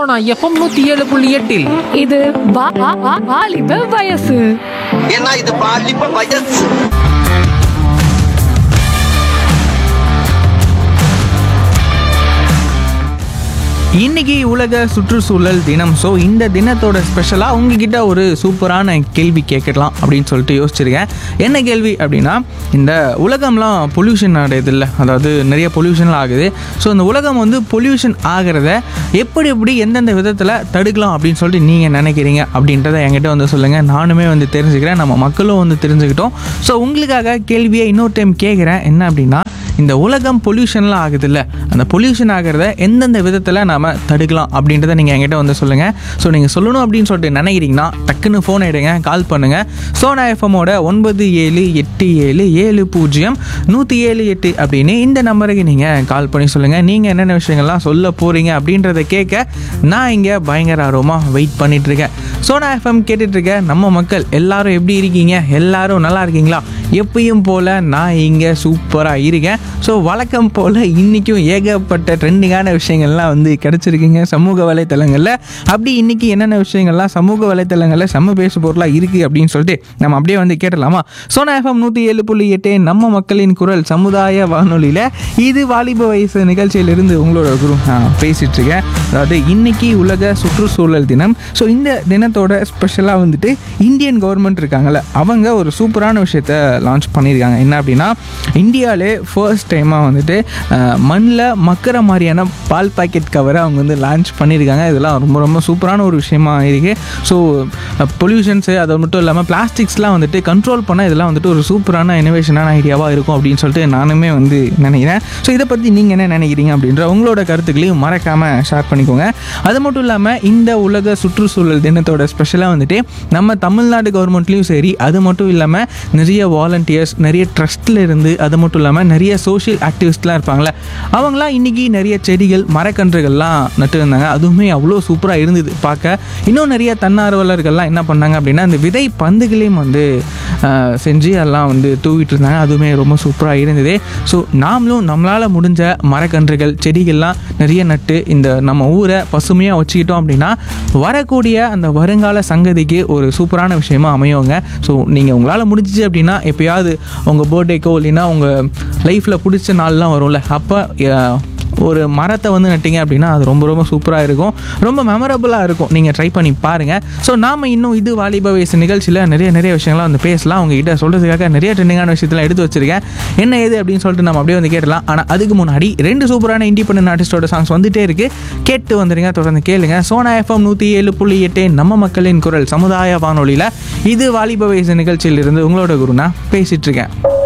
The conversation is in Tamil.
சோனா எஃப்எம் நூத்தி ஏழு புள்ளி எட்டில் இது வா- வா- வா- வாலிப வயசு ஏன்னா இது பாலிப்ப வயசு இன்னைக்கு உலக சுற்றுச்சூழல் தினம் ஸோ இந்த தினத்தோட ஸ்பெஷலாக உங்ககிட்ட ஒரு சூப்பரான கேள்வி கேட்கலாம் அப்படின்னு சொல்லிட்டு யோசிச்சிருக்கேன் என்ன கேள்வி அப்படின்னா இந்த உலகம்லாம் பொல்யூஷன் ஆகுது இல்லை அதாவது நிறைய பொல்யூஷன்லாம் ஆகுது ஸோ இந்த உலகம் வந்து பொல்யூஷன் ஆகிறத எப்படி எப்படி எந்தெந்த விதத்தில் தடுக்கலாம் அப்படின்னு சொல்லிட்டு நீங்கள் நினைக்கிறீங்க அப்படின்றத என்கிட்ட வந்து சொல்லுங்கள் நானுமே வந்து தெரிஞ்சுக்கிறேன் நம்ம மக்களும் வந்து தெரிஞ்சுக்கிட்டோம் ஸோ உங்களுக்காக கேள்வியை இன்னொரு டைம் கேட்குறேன் என்ன அப்படின்னா இந்த உலகம் பொல்யூஷன்லாம் ஆகுதுல்ல அந்த பொல்யூஷன் ஆகிறத எந்தெந்த விதத்தில் நாம் தடுக்கலாம் அப்படின்றத நீங்கள் என்கிட்ட வந்து சொல்லுங்கள் ஸோ நீங்கள் சொல்லணும் அப்படின்னு சொல்லிட்டு நினைக்கிறீங்கன்னா டக்குன்னு ஃபோன் எடுங்க கால் பண்ணுங்கள் சோனா எஃப்எம்மோட ஒன்பது ஏழு எட்டு ஏழு ஏழு பூஜ்ஜியம் நூற்றி ஏழு எட்டு அப்படின்னு இந்த நம்பருக்கு நீங்கள் கால் பண்ணி சொல்லுங்கள் நீங்கள் என்னென்ன விஷயங்கள்லாம் சொல்ல போகிறீங்க அப்படின்றத கேட்க நான் இங்கே பயங்கர ஆர்வமாக வெயிட் பண்ணிட்டு இருக்கேன் சோனா எஃப்எம் கேட்டுட்டு இருக்க நம்ம மக்கள் எல்லாரும் எப்படி இருக்கீங்க எல்லாரும் நல்லா இருக்கீங்களா எப்பயும் போல் நான் இங்கே சூப்பராக இருக்கேன் ஸோ வழக்கம் போல் இன்றைக்கும் ஏகப்பட்ட ட்ரெண்டிங்கான விஷயங்கள்லாம் வந்து கிடச்சிருக்குங்க சமூக வலைத்தளங்களில் அப்படி இன்றைக்கி என்னென்ன விஷயங்கள்லாம் சமூக வலைத்தளங்களில் செம்ம பேசு பொருளாக இருக்குது அப்படின்னு சொல்லிட்டு நம்ம அப்படியே வந்து கேட்டலாமா சோனா எஃப்எம் நூற்றி ஏழு புள்ளி எட்டு நம்ம மக்களின் குரல் சமுதாய வானொலியில் இது வாலிப வயசு நிகழ்ச்சியிலிருந்து உங்களோட குரு நான் பேசிகிட்டு இருக்கேன் அதாவது இன்னைக்கு உலக சுற்றுச்சூழல் தினம் ஸோ இந்த தினத்தோட ஸ்பெஷலாக வந்துட்டு இந்தியன் கவர்மெண்ட் இருக்காங்கல்ல அவங்க ஒரு சூப்பரான விஷயத்த லான்ச் பண்ணியிருக்காங்க என்ன அப்படின்னா இந்தியாவிலே ஃபர்ஸ்ட் டைமாக வந்துட்டு மண்ணில் மக்கிற மாதிரியான பால் பாக்கெட் கவரை அவங்க வந்து லான்ச் பண்ணியிருக்காங்க இதெல்லாம் ரொம்ப ரொம்ப சூப்பரான ஒரு விஷயமா இருக்கு ஸோ பொல்யூஷன்ஸு அது மட்டும் இல்லாமல் பிளாஸ்டிக்ஸ்லாம் வந்துட்டு கண்ட்ரோல் பண்ண இதெல்லாம் வந்துட்டு ஒரு சூப்பரான இனோவேஷனான ஐடியாவாக இருக்கும் அப்படின்னு சொல்லிட்டு நானுமே வந்து நினைக்கிறேன் ஸோ இதை பற்றி நீங்கள் என்ன நினைக்கிறீங்க அப்படின்ற உங்களோட கருத்துக்களையும் மறக்காமல் ஷேர் பண்ணிக்கோங்க அது மட்டும் இல்லாமல் இந்த உலக சுற்றுச்சூழல் தினத்தோட ஸ்பெஷலாக வந்துட்டு நம்ம தமிழ்நாடு கவர்மெண்ட்லேயும் சரி அது மட்டும் இல்லாமல் நிறைய வாலண்டியர்ஸ் நிறைய ட்ரஸ்ட்டில் இருந்து அது மட்டும் இல்லாமல் நிறைய சோஷியல் ஆக்டிவிஸ்ட்லாம் இருப்பாங்களே அவங்களாம் இன்றைக்கி நிறைய செடிகள் மரக்கன்றுகள்லாம் நட்டு இருந்தாங்க அதுவுமே அவ்வளோ சூப்பராக இருந்தது பார்க்க இன்னும் நிறைய தன்னார்வலர்கள்லாம் என்ன பண்ணாங்க அப்படின்னா அந்த விதை பந்துகளையும் வந்து ஆஹ், செஞ்சு எல்லாம் வந்து தூவிட்டு இருந்தாங்க அதுவுமே ரொம்ப சூப்பராக இருந்தது ஸோ நாமளும் நம்மளால் முடிஞ்ச மரக்கன்றுகள் செடிகள்லாம் நிறைய நட்டு இந்த நம்ம ஊரை பசுமையாக வச்சுக்கிட்டோம் அப்படின்னா வரக்கூடிய அந்த வருங்கால சங்கதிக்கு ஒரு சூப்பரான விஷயமா அமையுங்க ஸோ நீங்கள் உங்களால் முடிஞ்சிச்சு அப்படின்னா எப்பயாவது உங்கள் பர்த்டேக்கோ இல்லைன்னா உங்கள் லைஃப்பில் பிடிச்ச நாள்லாம் வரும்ல அப்போ ஒரு மரத்தை வந்து நட்டிங்க அப்படின்னா அது ரொம்ப ரொம்ப சூப்பராக இருக்கும் ரொம்ப மெமரபுளாக இருக்கும் நீங்கள் ட்ரை பண்ணி பாருங்கள் ஸோ நாம் இன்னும் இது வாலிப வயசு நிகழ்ச்சியில் நிறைய நிறைய விஷயங்கள்லாம் வந்து பேசலாம் உங்ககிட்ட சொல்கிறதுக்காக நிறைய ட்ரெண்டிங்கான விஷயத்தெல்லாம் எடுத்து வச்சிருக்கேன் என்ன ஏது அப்படின்னு சொல்லிட்டு நம்ம அப்படியே வந்து கேட்டலாம் ஆனால் அதுக்கு முன்னாடி ரெண்டு சூப்பரான இண்டிபெண்டன்ட் ஆர்டிஸ்டோட சாங்ஸ் வந்துட்டே இருக்கு கேட்டு வந்துடுங்க தொடர்ந்து கேளுங்க சோனா எஃப்எம் நூற்றி ஏழு புள்ளி எட்டு நம்ம மக்களின் குரல் சமுதாய வானொலியில் இது வாலிப வயசு நிகழ்ச்சியிலிருந்து உங்களோட குருனா பேசிட்டு இருக்கேன்